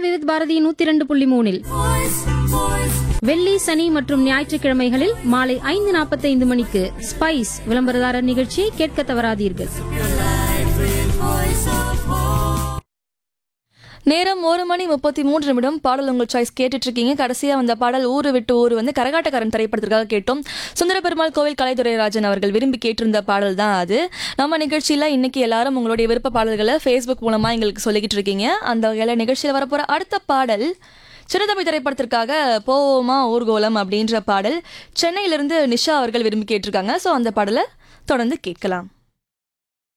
விவித் பாரதி நூத்தி இரண்டு புள்ளி மூணில் வெள்ளி சனி மற்றும் ஞாயிற்றுக்கிழமைகளில் மாலை ஐந்து நாற்பத்தைந்து மணிக்கு ஸ்பைஸ் விளம்பரதாரர் நிகழ்ச்சியை கேட்க தவறாதீர்கள் நேரம் ஒரு மணி முப்பத்தி மூன்று நிமிடம் பாடல் உங்கள் சாய்ஸ் கேட்டுட்டு இருக்கீங்க கடைசியா வந்த பாடல் ஊரு விட்டு ஊர் வந்து கரகாட்டக்காரன் திரைப்படத்திற்காக கேட்டோம் சுந்தர பெருமாள் கோவில் கலைத்துறைராஜன் அவர்கள் விரும்பி கேட்டிருந்த பாடல் தான் அது நம்ம நிகழ்ச்சியில இன்னைக்கு எல்லாரும் உங்களுடைய விருப்ப பாடல்களை ஃபேஸ்புக் மூலமா எங்களுக்கு சொல்லிக்கிட்டு இருக்கீங்க அந்த வகையில நிகழ்ச்சியில் வரப்போற அடுத்த பாடல் சிறுதமிழ் திரைப்படத்திற்காக போவோமா ஊர்கோலம் அப்படின்ற பாடல் சென்னையிலிருந்து நிஷா அவர்கள் விரும்பி கேட்டிருக்காங்க ஸோ அந்த பாடலை தொடர்ந்து கேட்கலாம்